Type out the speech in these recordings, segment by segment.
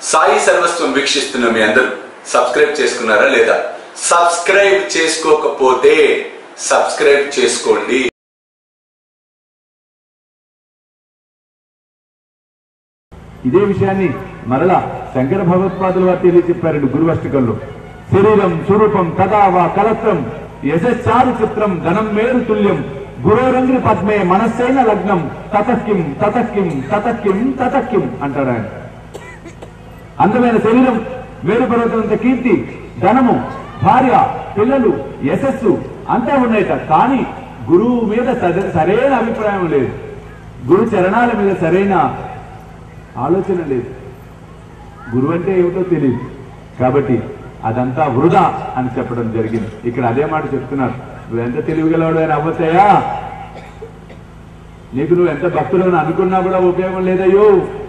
సాయి సర్వస్వం వీక్షిస్తున్న మీ అందరూ సబ్స్క్రైబ్ చేసుకున్నారా లేదా సబ్స్క్రైబ్ చేసుకోకపోతే సబ్స్క్రైబ్ చేసుకోండి ఇదే విషయాన్ని మరలా శంకర భగవత్పాదులు వారు తెలియచెప్పారండి గురువష్టికల్లో శరీరం స్వరూపం తదావా కలత్రం యశస్సారు చిత్రం ధనం మేరు తుల్యం గురోరంగ్రి పద్మే మనస్సైన లగ్నం తతక్కిం తతక్కిం తతక్కిం తతక్కిం అంటాడు ఆయన అందమైన శరీరం మేరు పర్వతంత కీర్తి ధనము భార్య పిల్లలు యశస్సు అంతా ఉన్నాయట కానీ గురువు మీద సద- సరైన అభిప్రాయం లేదు గురు చరణాల మీద సరైన ఆలోచన లేదు గురువు అంటే ఏమిటో తెలియదు కాబట్టి అదంతా వృధా అని చెప్పడం జరిగింది ఇక్కడ అదే మాట చెప్తున్నారు నువ్వు ఎంత తెలివిగలవాడు అని అవ్వతాయా నీకు నువ్వు ఎంత భక్తులు అనుకున్నా కూడా ఉపయోగం లేదయ్యో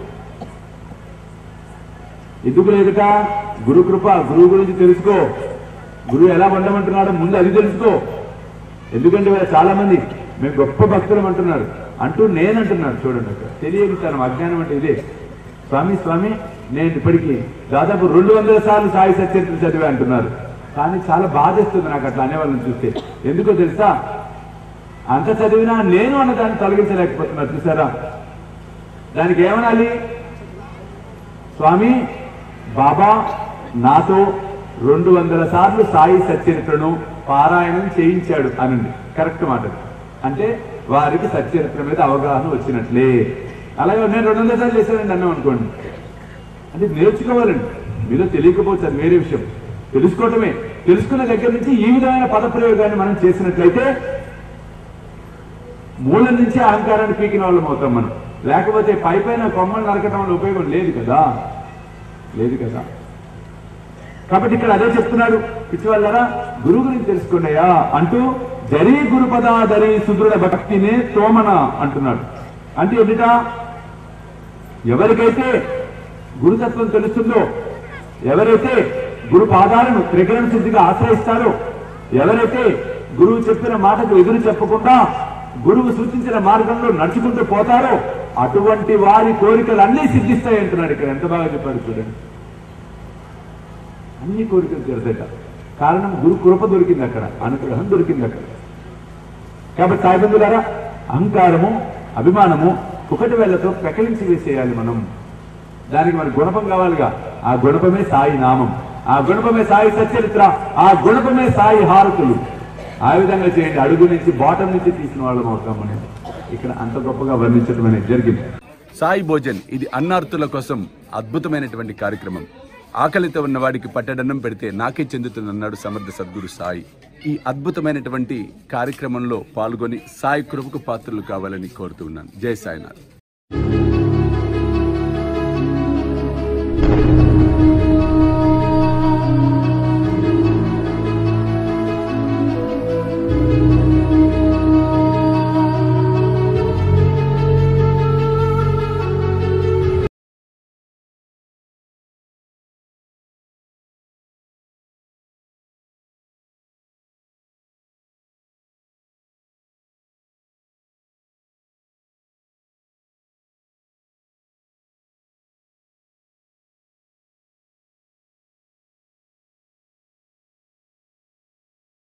ఎందుకు లేదుట గురు కృప గురువు గురించి తెలుసుకో గురువు ఎలా ఉండమంటున్నాడో ముందు అది తెలుసుకో ఎందుకంటే వీళ్ళ చాలా మంది మేము గొప్ప భక్తులం అంటున్నారు అంటూ నేనంటున్నాను చూడండి అక్కడ తెలియని తనం అజ్ఞానం అంటే ఇదే స్వామి స్వామి నేను ఇప్పటికీ దాదాపు రెండు వందల సార్లు సాయి సత్యత్రి చదివా అంటున్నారు కానీ చాలా బాధేస్తుంది నాకు అట్లా అనేవాళ్ళని చూస్తే ఎందుకో తెలుసా అంత చదివినా నేను అన్నదాన్ని తొలగించలేకపోతున్నారు చూసారా దానికి ఏమనాలి స్వామి బాబా నాతో రెండు వందల సార్లు సాయి సచరిత్రను పారాయణం చేయించాడు అనండి కరెక్ట్ మాట అది. అంటే వారికి సచరిత్ర మీద అవగాహన వచ్చినట్లే అలాగే నేను రెండు వందల సార్లు చేశానండి అన్నాం అనుకోండి అంటే నేర్చుకోవాలండి మీలో తెలియకపోవచ్చు అది వేరే విషయం తెలుసుకోవటమే తెలుసుకున్న దగ్గర నుంచి ఈ విధమైన పదప్రయోగాన్ని మనం చేసినట్లయితే మూలం నుంచి అహంకారాన్ని పీకిన వాళ్ళం అవుతాం మనం లేకపోతే పై పైన కొమ్మలు నరకటం వల్ల ఉపయోగం లేదు కదా లేదు కదా కాబట్టి ఇక్కడ అదే చెప్తున్నాడు పిచ్చివాళ్ళరా గురువు గురించి తెలుసుకున్నాయా అంటూ జరీ గురుపద దరి సుదృఢ భక్తినే తోమన అంటున్నాడు అంటే ఎదుట ఎవరికైతే గురుతత్వం తెలుస్తుందో ఎవరైతే గురు పాదాలను త్రికరణ శుద్ధిగా ఆశ్రయిస్తారో ఎవరైతే గురువు చెప్పిన మాటకు ఎదురు చెప్పకుండా గురువు సూచించిన మార్గంలో నడుచుకుంటూ పోతారో అటువంటి వారి కోరికలు అన్నీ సిద్ధిస్తాయి అంటున్నాడు ఇక్కడ ఎంత బాగా చెప్పారు చూడండి అన్ని కోరికలు తీరదట కారణం గురు కృప దొరికింది అక్కడ అనుగ్రహం దొరికింది అక్కడ కాబట్టి సాయిబంధులారా అహంకారము అభిమానము ఒకటి వేళ్లతో పెకలించి వేసేయాలి మనం దానికి మన గుణపం కావాలిగా ఆ గుణపమే సాయి నామం ఆ గుణపమే సాయి సచరిత్ర ఆ గుణపమే సాయి హారతులు ఆ విధంగా చేయండి అడుగు నుంచి బాటం నుంచి తీసిన వాళ్ళం అవుతాం మనం ఇక్కడ అంత గొప్పగా వర్ణించడం అనేది జరిగింది సాయి భోజన్ ఇది అన్నార్తుల కోసం అద్భుతమైనటువంటి కార్యక్రమం ఆకలితో ఉన్న వాడికి పట్టడన్నం పెడితే నాకే చెందుతుందన్నాడు సమర్థ సద్గురు సాయి ఈ అద్భుతమైనటువంటి కార్యక్రమంలో పాల్గొని సాయి కృపకు పాత్రలు కావాలని కోరుతూ ఉన్నాను జై సాయినాథ్